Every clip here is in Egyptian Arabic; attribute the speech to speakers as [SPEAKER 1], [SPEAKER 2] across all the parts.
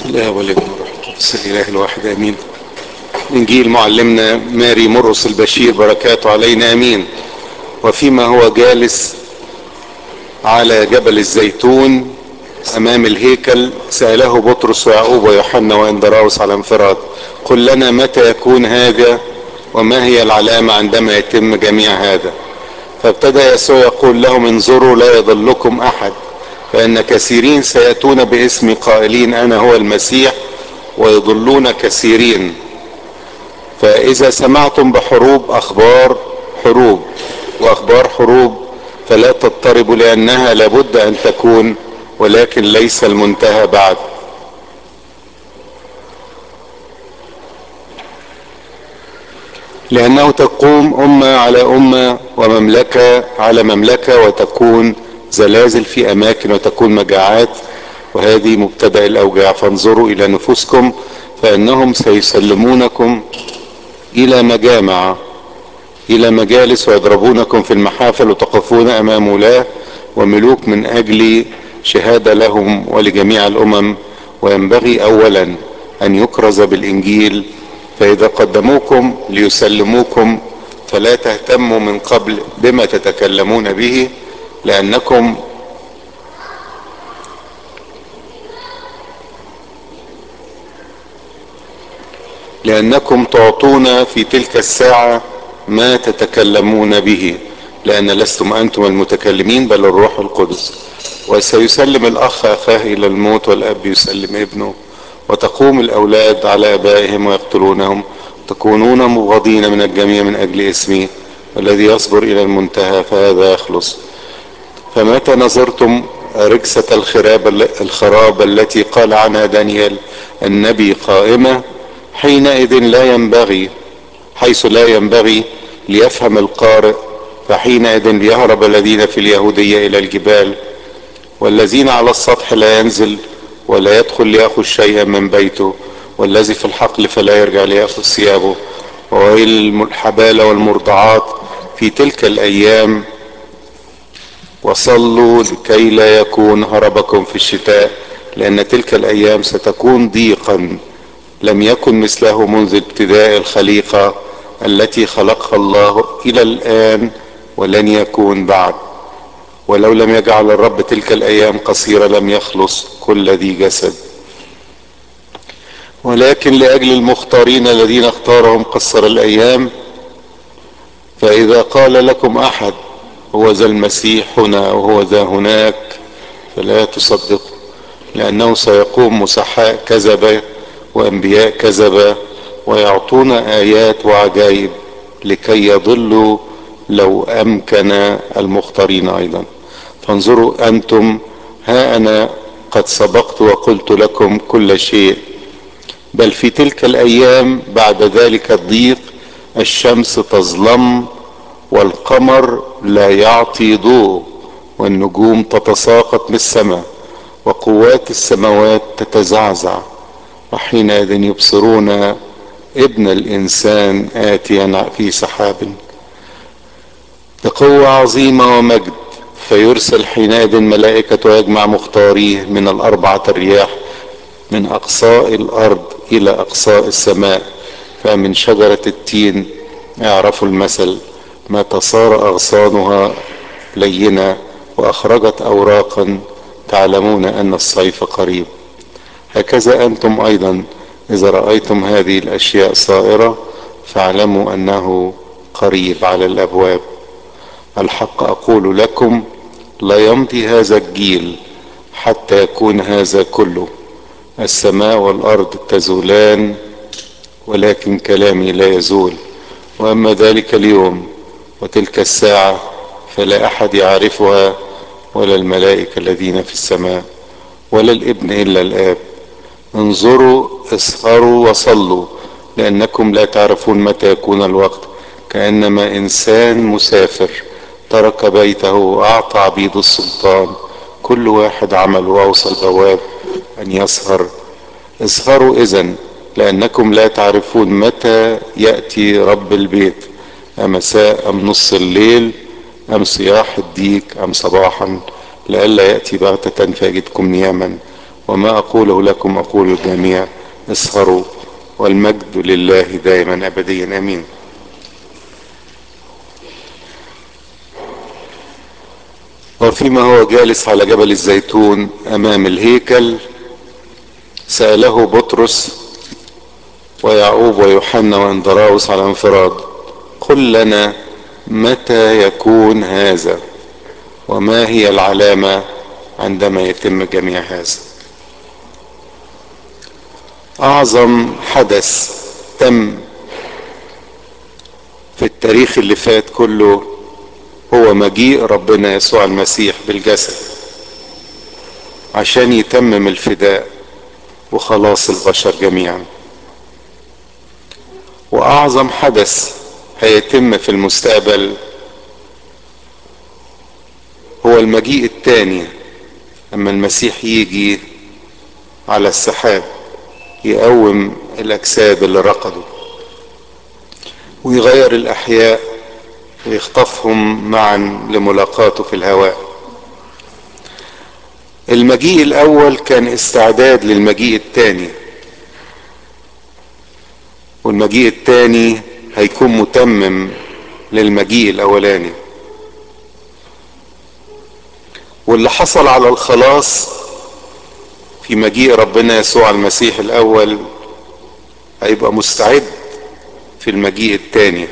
[SPEAKER 1] بسم الله والابن والروح القدس الاله الواحد امين انجيل معلمنا ماري مرقس البشير بركاته علينا امين وفيما هو جالس على جبل الزيتون امام الهيكل ساله بطرس ويعقوب ويوحنا واندراوس على انفراد قل لنا متى يكون هذا وما هي العلامه عندما يتم جميع هذا فابتدى يسوع يقول لهم انظروا لا يضلكم احد فان كثيرين سياتون باسمي قائلين انا هو المسيح ويضلون كثيرين فاذا سمعتم بحروب اخبار حروب واخبار حروب فلا تضطربوا لانها لابد ان تكون ولكن ليس المنتهى بعد لانه تقوم امه على امه ومملكه على مملكه وتكون زلازل في اماكن وتكون مجاعات وهذه مبتدا الاوجاع فانظروا الى نفوسكم فانهم سيسلمونكم الى مجامع الى مجالس ويضربونكم في المحافل وتقفون امام ولاه وملوك من اجل شهاده لهم ولجميع الامم وينبغي اولا ان يكرز بالانجيل فاذا قدموكم ليسلموكم فلا تهتموا من قبل بما تتكلمون به لانكم لانكم تعطون في تلك الساعه ما تتكلمون به لان لستم انتم المتكلمين بل الروح القدس وسيسلم الاخ اخاه الى الموت والاب يسلم ابنه وتقوم الاولاد على ابائهم ويقتلونهم تكونون مبغضين من الجميع من اجل اسمي والذي يصبر الى المنتهى فهذا يخلص فمتى نظرتم ركسة الخراب الخراب التي قال عنها دانيال النبي قائمة حينئذ لا ينبغي حيث لا ينبغي ليفهم القارئ فحينئذ ليهرب الذين في اليهودية إلى الجبال والذين على السطح لا ينزل ولا يدخل ليأخذ شيئا من بيته والذي في الحقل فلا يرجع ليأخذ ثيابه وويل الحبالة والمرضعات في تلك الأيام وصلوا لكي لا يكون هربكم في الشتاء لأن تلك الأيام ستكون ضيقا لم يكن مثله منذ ابتداء الخليقة التي خلقها الله إلى الآن ولن يكون بعد ولو لم يجعل الرب تلك الأيام قصيرة لم يخلص كل ذي جسد ولكن لأجل المختارين الذين اختارهم قصر الأيام فإذا قال لكم أحد هو ذا المسيح هنا وهو ذا هناك فلا تصدقوا لأنه سيقوم مسحاء كذبة وأنبياء كذبة ويعطون آيات وعجائب لكي يضلوا لو أمكن المختارين أيضا فانظروا أنتم ها أنا قد سبقت وقلت لكم كل شيء بل في تلك الأيام بعد ذلك الضيق الشمس تظلم والقمر لا يعطي ضوء والنجوم تتساقط من السماء وقوات السماوات تتزعزع وحينئذ يبصرون ابن الانسان اتيا في سحاب بقوة عظيمة ومجد فيرسل حينئذ ملائكة ويجمع مختاريه من الأربعة الرياح من أقصاء الأرض إلى أقصاء السماء فمن شجرة التين اعرفوا المثل متى صار أغصانها لينة وأخرجت أوراقا تعلمون أن الصيف قريب هكذا أنتم أيضا إذا رأيتم هذه الأشياء صائرة فاعلموا أنه قريب على الأبواب الحق أقول لكم لا يمضي هذا الجيل حتى يكون هذا كله السماء والأرض تزولان ولكن كلامي لا يزول وأما ذلك اليوم وتلك الساعة فلا أحد يعرفها ولا الملائكة الذين في السماء ولا الابن إلا الآب انظروا اسهروا وصلوا لأنكم لا تعرفون متى يكون الوقت كأنما إنسان مسافر ترك بيته وأعطى عبيد السلطان كل واحد عمل وأوصى البواب أن يسهر اسهروا إذن لأنكم لا تعرفون متى يأتي رب البيت أمساء أم نص الليل أم صياح الديك أم صباحا لئلا يأتي بغتة فيجدكم نياما وما أقوله لكم أقول الجميع اسهروا والمجد لله دائما أبديا أمين وفيما هو جالس على جبل الزيتون أمام الهيكل سأله بطرس ويعقوب ويوحنا واندراوس على انفراد قل لنا متى يكون هذا وما هي العلامة عندما يتم جميع هذا اعظم حدث تم في التاريخ اللي فات كله هو مجيء ربنا يسوع المسيح بالجسد عشان يتمم الفداء وخلاص البشر جميعا واعظم حدث هيتم في المستقبل هو المجيء الثاني لما المسيح يجي على السحاب يقوم الاجساد اللي رقدوا ويغير الاحياء ويخطفهم معا لملاقاته في الهواء المجيء الاول كان استعداد للمجيء الثاني والمجيء الثاني هيكون متمم للمجيء الاولاني واللي حصل على الخلاص في مجيء ربنا يسوع المسيح الاول هيبقى مستعد في المجيء الثاني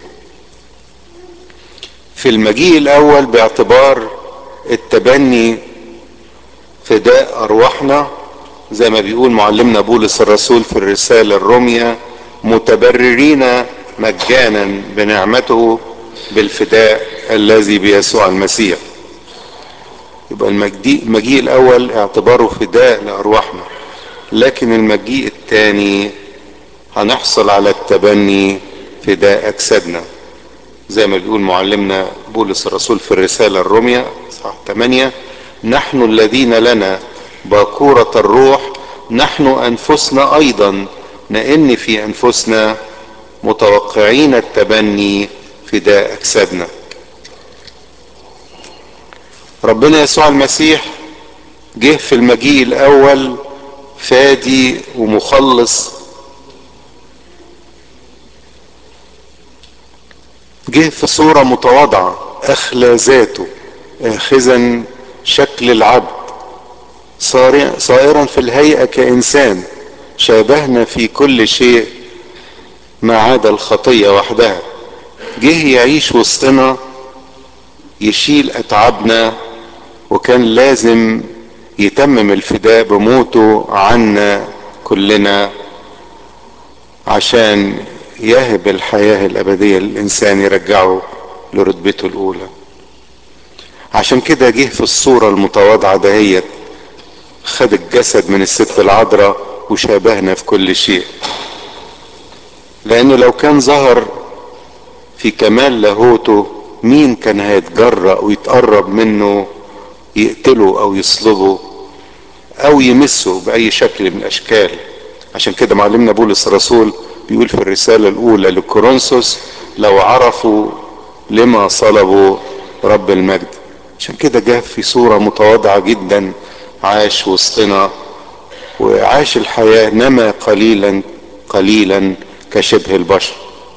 [SPEAKER 1] في المجيء الاول باعتبار التبني فداء ارواحنا زي ما بيقول معلمنا بولس الرسول في الرسالة الرومية متبررين مجانا بنعمته بالفداء الذي بيسوع المسيح يبقى المجيء الاول اعتباره فداء لارواحنا لكن المجيء الثاني هنحصل على التبني فداء اجسادنا زي ما بيقول معلمنا بولس الرسول في الرسالة الرومية صح 8 نحن الذين لنا باكورة الروح نحن انفسنا ايضا نئن في انفسنا متوقعين التبني فداء اجسادنا ربنا يسوع المسيح جه في المجيء الاول فادي ومخلص جه في صورة متواضعة اخلى ذاته اخذا شكل العبد صائرا في الهيئة كانسان شابهنا في كل شيء ما عدا الخطية وحدها جه يعيش وسطنا يشيل اتعابنا وكان لازم يتمم الفداء بموته عنا كلنا عشان يهب الحياة الأبدية للإنسان يرجعه لرتبته الأولى عشان كده جه في الصورة المتواضعة دهيت خد الجسد من الست العذراء وشابهنا في كل شيء لأنه لو كان ظهر في كمال لاهوته مين كان هيتجرأ ويتقرب منه يقتله او يصلبه او يمسه باي شكل من الاشكال عشان كده معلمنا بولس الرسول بيقول في الرسالة الاولى لكورنثوس لو عرفوا لما صلبوا رب المجد عشان كده جه في صورة متواضعة جدا عاش وسطنا وعاش الحياة نما قليلا قليلا كشبه البشر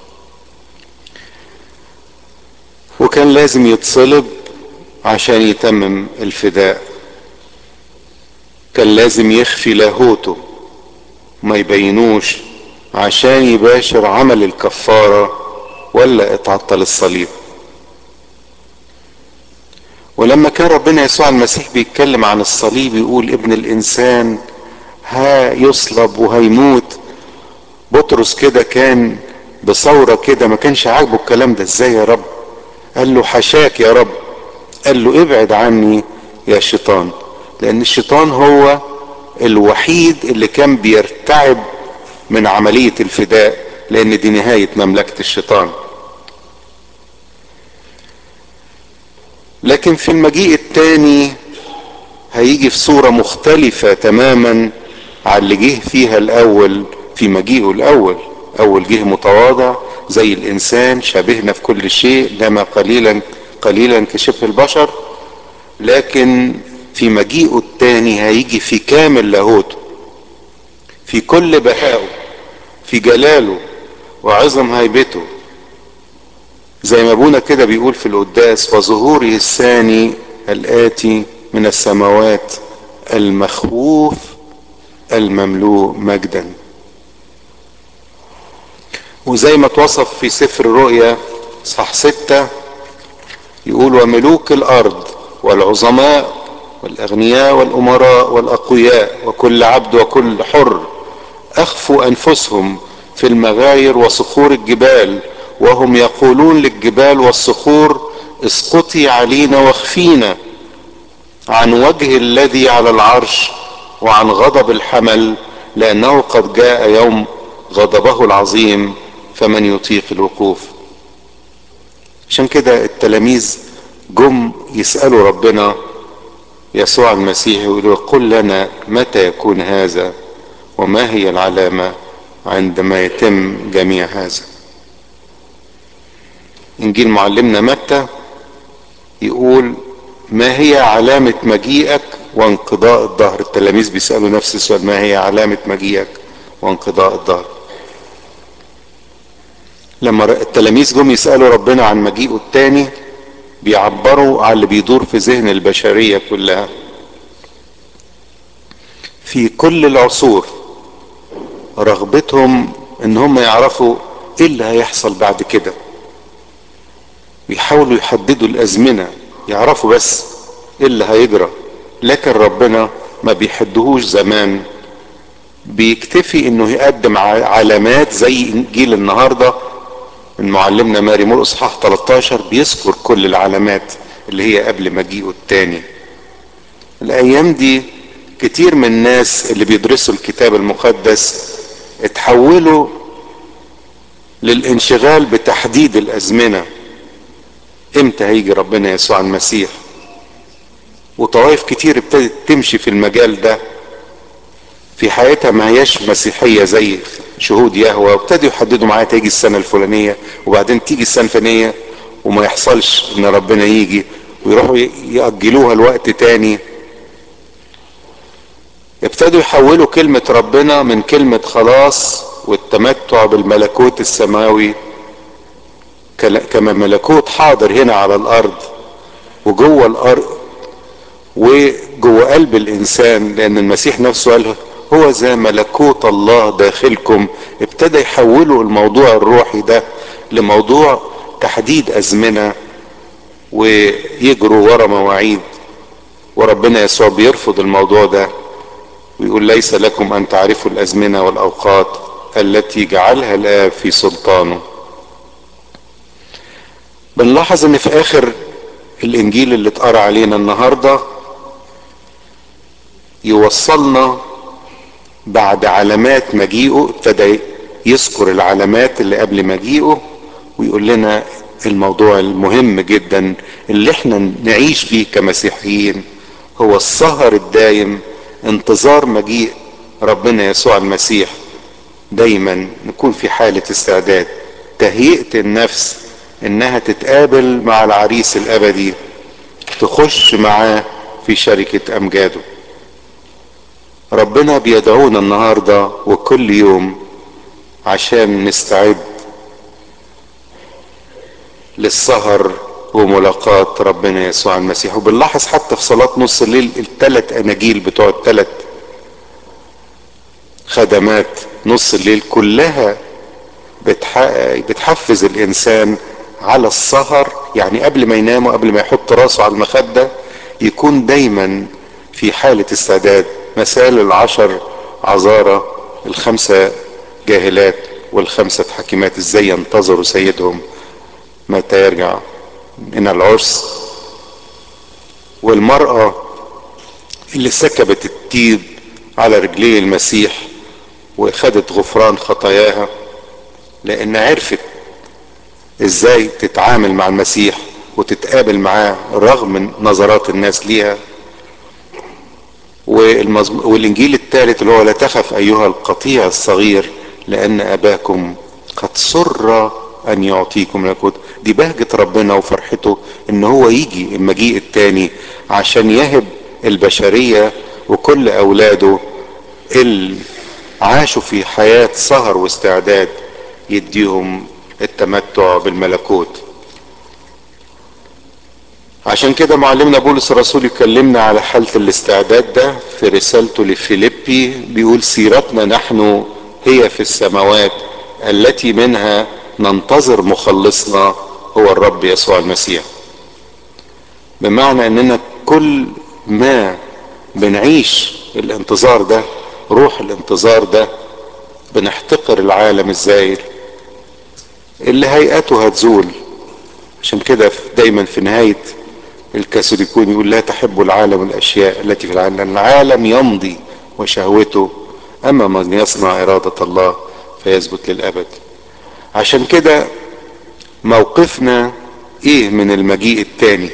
[SPEAKER 1] وكان لازم يتصلب عشان يتمم الفداء كان لازم يخفي لاهوته ما يبينوش عشان يباشر عمل الكفارة ولا اتعطل الصليب ولما كان ربنا يسوع المسيح بيتكلم عن الصليب يقول ابن الانسان ها يصلب وهيموت بطرس كده كان بثورة كده ما كانش عاجبه الكلام ده ازاي يا رب قال له حشاك يا رب قال له ابعد عني يا شيطان لان الشيطان هو الوحيد اللي كان بيرتعب من عملية الفداء لان دي نهاية مملكة الشيطان لكن في المجيء الثاني هيجي في صورة مختلفة تماما عن اللي جه فيها الاول في مجيئه الاول اول جه متواضع زي الانسان شبهنا في كل شيء لما قليلا قليلا كشبه البشر لكن في مجيئه التاني هيجي في كامل لاهوته في كل بهائه في جلاله وعظم هيبته زي ما ابونا كده بيقول في القداس وظهوره الثاني الآتي من السماوات المخوف المملوء مجدا وزي ما توصف في سفر الرؤيا صح ستة يقول وملوك الأرض والعظماء والأغنياء والأمراء والأقوياء وكل عبد وكل حر أخفوا أنفسهم في المغاير وصخور الجبال وهم يقولون للجبال والصخور اسقطي علينا واخفينا عن وجه الذي على العرش وعن غضب الحمل لأنه قد جاء يوم غضبه العظيم فمن يطيق الوقوف عشان كده التلاميذ جم يسألوا ربنا يسوع المسيح يقولوا قل لنا متى يكون هذا وما هي العلامة عندما يتم جميع هذا انجيل معلمنا متى يقول ما هي علامة مجيئك وانقضاء الظهر التلاميذ بيسألوا نفس السؤال ما هي علامة مجيئك وانقضاء الظهر لما التلاميذ جم يسألوا ربنا عن مجيئه التاني بيعبروا على اللي بيدور في ذهن البشرية كلها في كل العصور رغبتهم ان هم يعرفوا ايه اللي هيحصل بعد كده بيحاولوا يحددوا الازمنة يعرفوا بس ايه اللي هيجرى لكن ربنا ما بيحدهوش زمان بيكتفي انه يقدم علامات زي انجيل النهارده المعلمنا ماري مرقس اصحاح 13 بيذكر كل العلامات اللي هي قبل مجيئه التاني الايام دي كتير من الناس اللي بيدرسوا الكتاب المقدس اتحولوا للانشغال بتحديد الازمنه امتى هيجي ربنا يسوع المسيح وطوائف كتير ابتدت تمشي في المجال ده في حياتها ما هياش مسيحيه زي شهود يهوى وابتدوا يحددوا معايا تيجي السنه الفلانيه وبعدين تيجي السنه الفلانيه وما يحصلش ان ربنا يجي ويروحوا يأجلوها لوقت تاني ابتدوا يحولوا كلمة ربنا من كلمة خلاص والتمتع بالملكوت السماوي كما ملكوت حاضر هنا على الارض وجوه الارض وجوه قلب الانسان لان المسيح نفسه قال هو ذا ملكوت الله داخلكم ابتدى يحولوا الموضوع الروحي ده لموضوع تحديد ازمنه ويجروا ورا مواعيد وربنا يسوع بيرفض الموضوع ده ويقول ليس لكم ان تعرفوا الازمنه والاوقات التي جعلها الاب في سلطانه بنلاحظ ان في اخر الانجيل اللي اتقرا علينا النهارده يوصلنا بعد علامات مجيئه ابتدى يذكر العلامات اللي قبل مجيئه ويقول لنا الموضوع المهم جدا اللي احنا نعيش فيه كمسيحيين هو السهر الدايم انتظار مجيء ربنا يسوع المسيح دايما نكون في حالة استعداد تهيئة النفس انها تتقابل مع العريس الابدي تخش معاه في شركة امجاده ربنا بيدعونا النهاردة وكل يوم عشان نستعد للسهر وملاقاة ربنا يسوع المسيح وبنلاحظ حتى في صلاة نص الليل الثلاث اناجيل بتوع الثلاث خدمات نص الليل كلها بتحفز الانسان على السهر يعني قبل ما ينام وقبل ما يحط راسه على المخدة يكون دايما في حالة استعداد مثال العشر عذارى الخمسة جاهلات والخمسة حكيمات ازاي ينتظروا سيدهم متى يرجع من العرس والمرأة اللي سكبت التيب على رجلي المسيح وخدت غفران خطاياها لان عرفت ازاي تتعامل مع المسيح وتتقابل معاه رغم من نظرات الناس ليها والمزم... والانجيل الثالث اللي هو لا تخف ايها القطيع الصغير لان اباكم قد سر ان يعطيكم ملكوت دي بهجة ربنا وفرحته ان هو يجي المجيء التاني عشان يهب البشرية وكل اولاده اللي عاشوا في حياة سهر واستعداد يديهم التمتع بالملكوت عشان كده معلمنا بولس الرسول يكلمنا على حالة الاستعداد ده في رسالته لفيليبي بيقول سيرتنا نحن هي في السماوات التي منها ننتظر مخلصنا هو الرب يسوع المسيح بمعنى اننا كل ما بنعيش الانتظار ده روح الانتظار ده بنحتقر العالم الزاير اللي هيئته هتزول عشان كده دايما في نهاية الكاثوليكون يقول لا تحب العالم الاشياء التي في العالم لان العالم يمضي وشهوته اما من يصنع ارادة الله فيثبت للابد عشان كده موقفنا ايه من المجيء التاني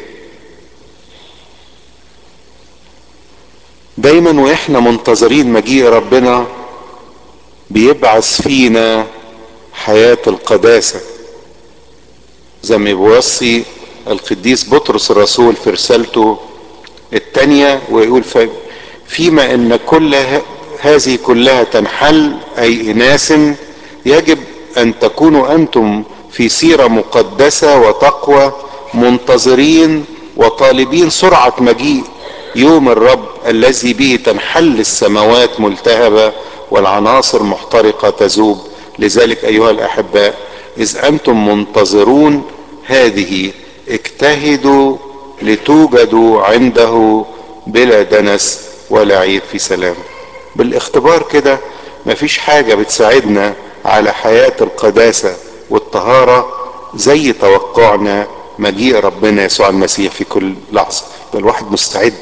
[SPEAKER 1] دايما واحنا منتظرين مجيء ربنا بيبعث فينا حياة القداسة زي ما بيوصي القديس بطرس الرسول في رسالته الثانية ويقول فيما ان كل هذه كلها تنحل اي اناس يجب ان تكونوا انتم في سيرة مقدسة وتقوى منتظرين وطالبين سرعة مجيء يوم الرب الذي به تنحل السماوات ملتهبة والعناصر محترقة تذوب لذلك ايها الاحباء اذ انتم منتظرون هذه اجتهدوا لتوجدوا عنده بلا دنس ولا عيب في سلام بالاختبار كده مفيش حاجة بتساعدنا على حياة القداسة والطهارة زي توقعنا مجيء ربنا يسوع المسيح في كل لحظة ده الواحد مستعد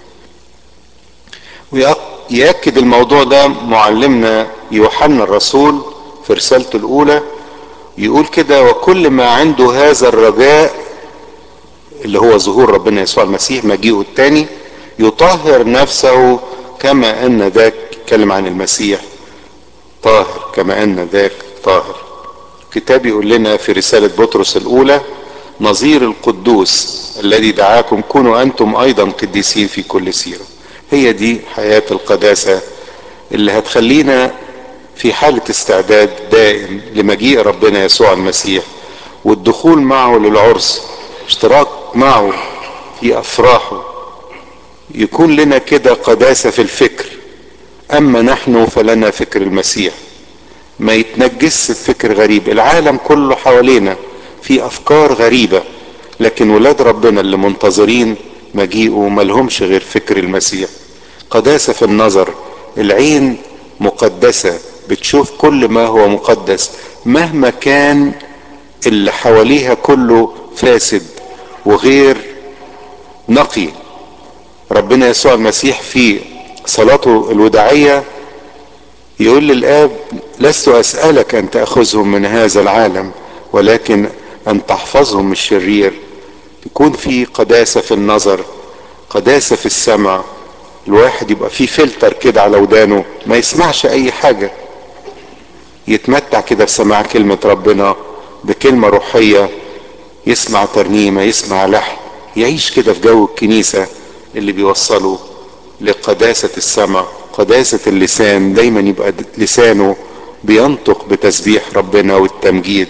[SPEAKER 1] ويأكد الموضوع ده معلمنا يوحنا الرسول في رسالته الأولى يقول كده وكل ما عنده هذا الرجاء اللي هو ظهور ربنا يسوع المسيح مجيئه الثاني يطهر نفسه كما ان ذاك يتكلم عن المسيح طاهر كما ان ذاك طاهر الكتاب يقول لنا في رسالة بطرس الأولى نظير القدوس الذي دعاكم كونوا أنتم أيضا قديسين في كل سيرة هي دي حياة القداسة اللي هتخلينا في حالة استعداد دائم لمجيء ربنا يسوع المسيح والدخول معه للعرس اشتراك معه في أفراحه يكون لنا كده قداسة في الفكر أما نحن فلنا فكر المسيح ما يتنجس الفكر غريب العالم كله حوالينا في أفكار غريبة لكن ولاد ربنا اللي منتظرين مجيئه ملهمش غير فكر المسيح قداسة في النظر العين مقدسة بتشوف كل ما هو مقدس مهما كان اللي حواليها كله فاسد وغير نقي ربنا يسوع المسيح في صلاته الوداعية يقول للآب لست أسألك أن تأخذهم من هذا العالم ولكن أن تحفظهم من الشرير يكون في قداسة في النظر قداسة في السمع الواحد يبقى فيه فلتر كده على ودانه ما يسمعش أي حاجة يتمتع كده بسماع كلمة ربنا بكلمة روحية يسمع ترنيمة يسمع لحن يعيش كده في جو الكنيسة اللي بيوصله لقداسة السمع قداسة اللسان دايما يبقى لسانه بينطق بتسبيح ربنا والتمجيد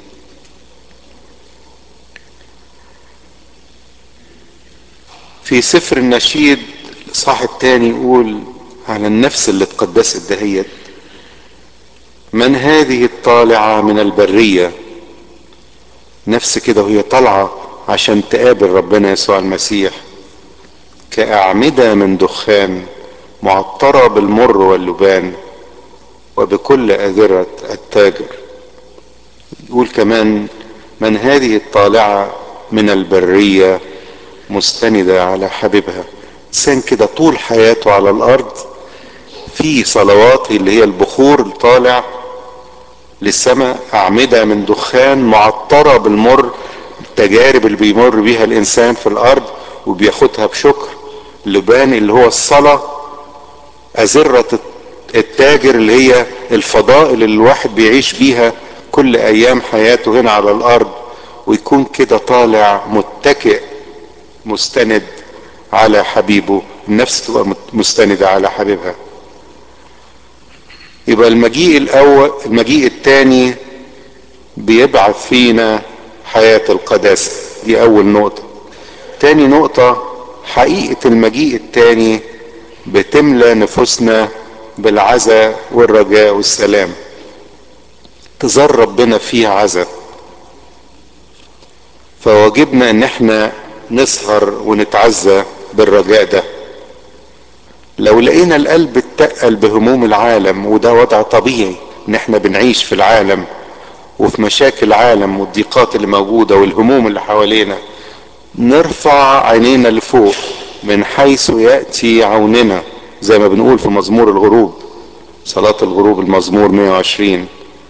[SPEAKER 1] في سفر النشيد الإصحاح الثاني يقول على النفس اللي اتقدست دهيت من هذه الطالعة من البرية نفس كده وهي طالعة عشان تقابل ربنا يسوع المسيح كأعمدة من دخان معطرة بالمر واللبان وبكل أذرة التاجر يقول كمان من هذه الطالعة من البرية مستندة على حبيبها إنسان كده طول حياته على الأرض في صلوات اللي هي البخور الطالع للسماء أعمدة من دخان معطرة بالمر التجارب اللي بيمر بيها الإنسان في الأرض وبياخدها بشكر لبان اللي هو الصلاة أزرة التاجر اللي هي الفضائل اللي الواحد بيعيش بيها كل أيام حياته هنا على الأرض ويكون كده طالع متكئ مستند على حبيبه النفس تبقى مستندة على حبيبها يبقى المجيء الاول المجيء الثاني بيبعث فينا حياة القداسة دي اول نقطة تاني نقطة حقيقة المجيء الثاني بتملى نفوسنا بالعزاء والرجاء والسلام تزار ربنا فيها عزاء فواجبنا ان احنا نسهر ونتعزى بالرجاء ده لو لقينا القلب اتقل بهموم العالم وده وضع طبيعي ان احنا بنعيش في العالم وفي مشاكل العالم والضيقات اللي موجودة والهموم اللي حوالينا نرفع عينينا لفوق من حيث يأتي عوننا زي ما بنقول في مزمور الغروب صلاة الغروب المزمور 120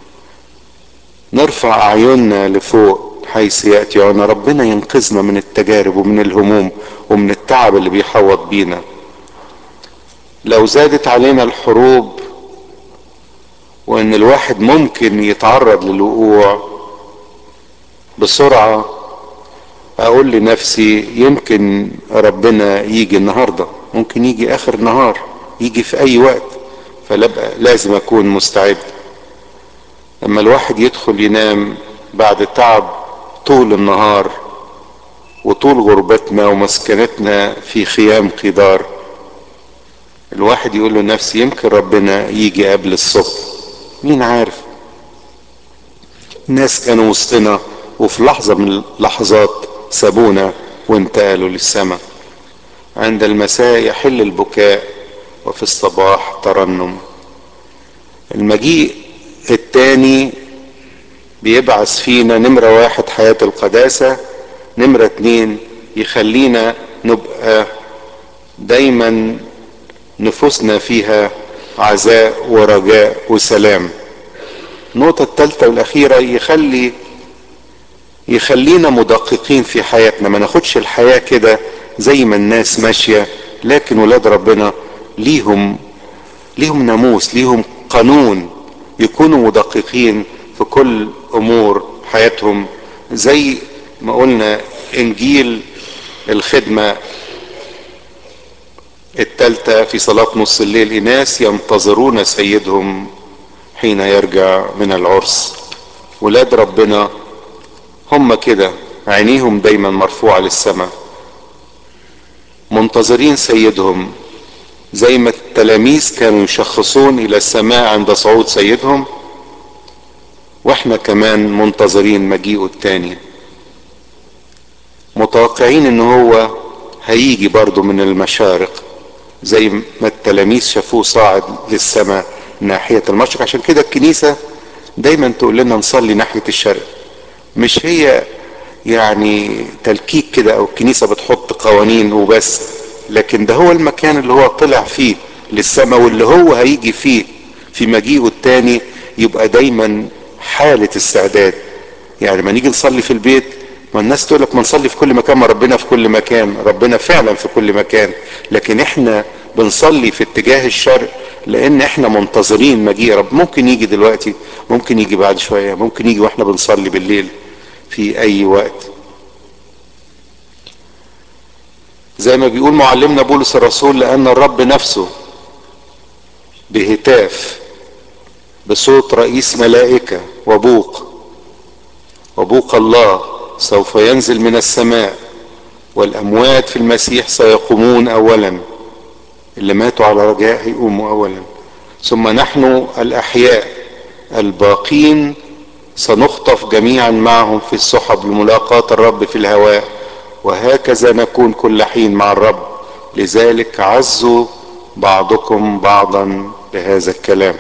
[SPEAKER 1] نرفع أعيننا لفوق حيث يأتي عنا ربنا ينقذنا من التجارب ومن الهموم ومن التعب اللي بيحوط بينا لو زادت علينا الحروب وان الواحد ممكن يتعرض للوقوع بسرعة اقول لنفسي يمكن ربنا يجي النهاردة ممكن يجي اخر النهار يجي في اي وقت فلازم اكون مستعد لما الواحد يدخل ينام بعد تعب طول النهار وطول غربتنا ومسكنتنا في خيام قدار الواحد يقول له نفسي يمكن ربنا يجي قبل الصبح مين عارف ناس كانوا وسطنا وفي لحظة من اللحظات سابونا وانتقلوا للسماء عند المساء يحل البكاء وفي الصباح ترنم المجيء التاني بيبعث فينا نمرة واحد حياة القداسة نمرة اتنين يخلينا نبقى دايما نفوسنا فيها عزاء ورجاء وسلام النقطة الثالثة والأخيرة يخلي يخلينا مدققين في حياتنا ما ناخدش الحياة كده زي ما الناس ماشية لكن ولاد ربنا ليهم ليهم ناموس ليهم قانون يكونوا مدققين في كل امور حياتهم زي ما قلنا انجيل الخدمة التالتة في صلاة نص الليل اناس ينتظرون سيدهم حين يرجع من العرس ولاد ربنا هم كده عينيهم دايما مرفوعة للسماء منتظرين سيدهم زي ما التلاميذ كانوا يشخصون الى السماء عند صعود سيدهم واحنا كمان منتظرين مجيئه التاني متوقعين ان هو هيجي برضو من المشارق زي ما التلاميذ شافوه صاعد للسماء ناحية المشرق عشان كده الكنيسة دايما تقول لنا نصلي ناحية الشرق مش هي يعني تلكيك كده او الكنيسة بتحط قوانين وبس لكن ده هو المكان اللي هو طلع فيه للسماء واللي هو هيجي فيه في مجيئه التاني يبقى دايما حالة استعداد يعني ما نيجي نصلي في البيت ما الناس تقول لك ما نصلي في كل مكان ما ربنا في كل مكان ربنا فعلا في كل مكان لكن احنا بنصلي في اتجاه الشرق لان احنا منتظرين مجيء رب ممكن يجي دلوقتي ممكن يجي بعد شوية ممكن يجي واحنا بنصلي بالليل في اي وقت زي ما بيقول معلمنا بولس الرسول لان الرب نفسه بهتاف بصوت رئيس ملائكة وبوق وبوق الله سوف ينزل من السماء والاموات في المسيح سيقومون اولا اللي ماتوا على رجاء هيقوموا اولا ثم نحن الاحياء الباقين سنخطف جميعا معهم في السحب لملاقاة الرب في الهواء وهكذا نكون كل حين مع الرب لذلك عزوا بعضكم بعضا بهذا الكلام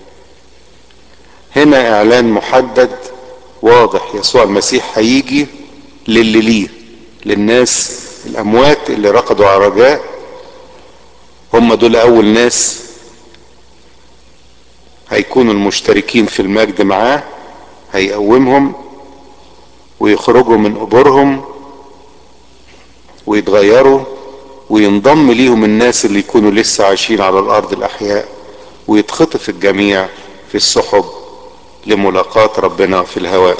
[SPEAKER 1] هنا اعلان محدد واضح يسوع المسيح هيجي للي ليه للناس الاموات اللي رقدوا على رجاء هم دول اول ناس هيكونوا المشتركين في المجد معاه هيقومهم ويخرجوا من قبورهم ويتغيروا وينضم ليهم الناس اللي يكونوا لسه عايشين على الارض الاحياء ويتخطف الجميع في السحب لملاقاة ربنا في الهواء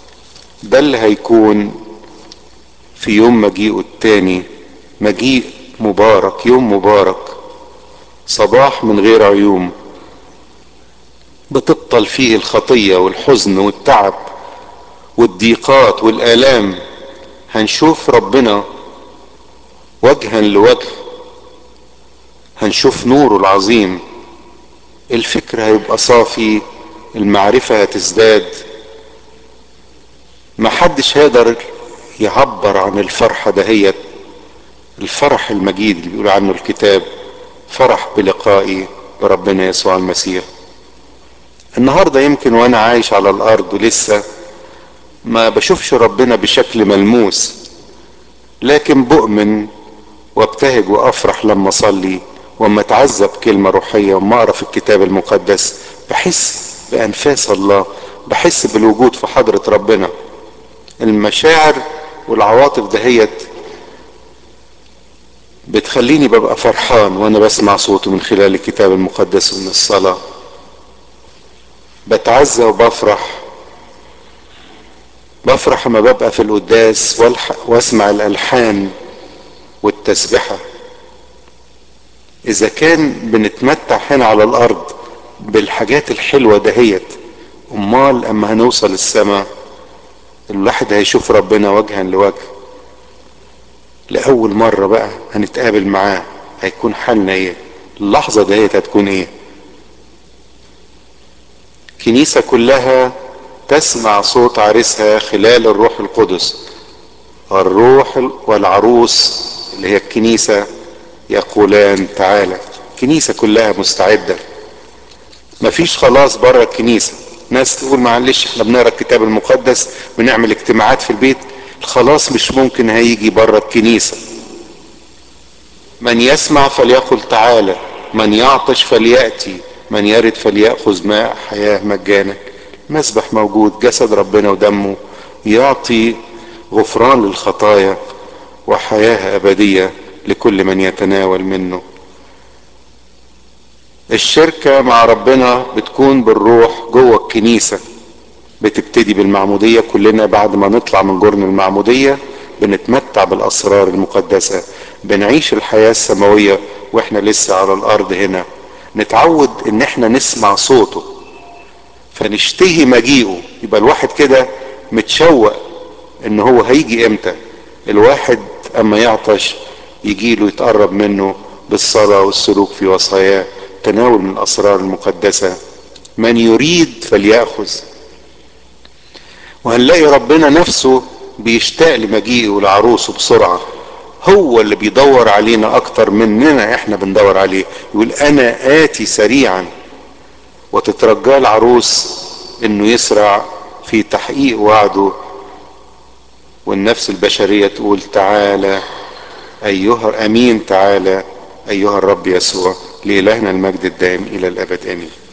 [SPEAKER 1] ده اللي هيكون في يوم مجيئه التاني مجيء مبارك يوم مبارك صباح من غير عيوم بتبطل فيه الخطية والحزن والتعب والضيقات والآلام هنشوف ربنا وجها لوجه هنشوف نوره العظيم الفكر هيبقى صافي المعرفة هتزداد محدش هيقدر يعبر عن الفرحة دهيت الفرح المجيد اللي بيقول عنه الكتاب فرح بلقائي بربنا يسوع المسيح النهاردة يمكن وانا عايش على الارض ولسه ما بشوفش ربنا بشكل ملموس لكن بؤمن وابتهج وافرح لما اصلي واما اتعذب كلمة روحية واما اقرا في الكتاب المقدس بحس بانفاس الله بحس بالوجود في حضرة ربنا المشاعر والعواطف دهيت بتخليني ببقى فرحان وانا بسمع صوته من خلال الكتاب المقدس ومن الصلاة بتعزى وبفرح بفرح لما ببقى في القداس واسمع الالحان والتسبحة اذا كان بنتمتع هنا على الارض بالحاجات الحلوة دهيت امال اما هنوصل السماء الواحد هيشوف ربنا وجها لوجه لأول مرة بقى هنتقابل معاه هيكون حالنا ايه اللحظة ديت هتكون ايه كنيسة كلها تسمع صوت عريسها خلال الروح القدس الروح والعروس اللي هي الكنيسة يقولان تعالى كنيسة كلها مستعدة مفيش خلاص بره الكنيسة ناس تقول معلش احنا بنقرا الكتاب المقدس بنعمل اجتماعات في البيت الخلاص مش ممكن هيجي بره الكنيسة من يسمع فليقل تعالى من يعطش فليأتي من يرد فليأخذ ماء حياة مجانا مسبح موجود جسد ربنا ودمه يعطي غفران للخطايا وحياة أبدية لكل من يتناول منه الشركة مع ربنا بتكون بالروح جوه الكنيسة بتبتدي بالمعمودية كلنا بعد ما نطلع من جرن المعمودية بنتمتع بالأسرار المقدسة بنعيش الحياة السماوية واحنا لسه على الأرض هنا نتعود ان احنا نسمع صوته فنشتهي مجيئه يبقى الواحد كده متشوق ان هو هيجي امتى الواحد اما يعطش يجيله يتقرب منه بالصلاة والسلوك في وصاياه تناول من الاسرار المقدسة من يريد فليأخذ وهنلاقي ربنا نفسه بيشتاق لمجيئه ولعروسه بسرعة هو اللي بيدور علينا اكتر مننا احنا بندور عليه يقول انا اتي سريعا وتترجى العروس انه يسرع في تحقيق وعده والنفس البشرية تقول تعالى ايها امين تعالى ايها الرب يسوع لإلهنا المجد الدائم الى الابد امين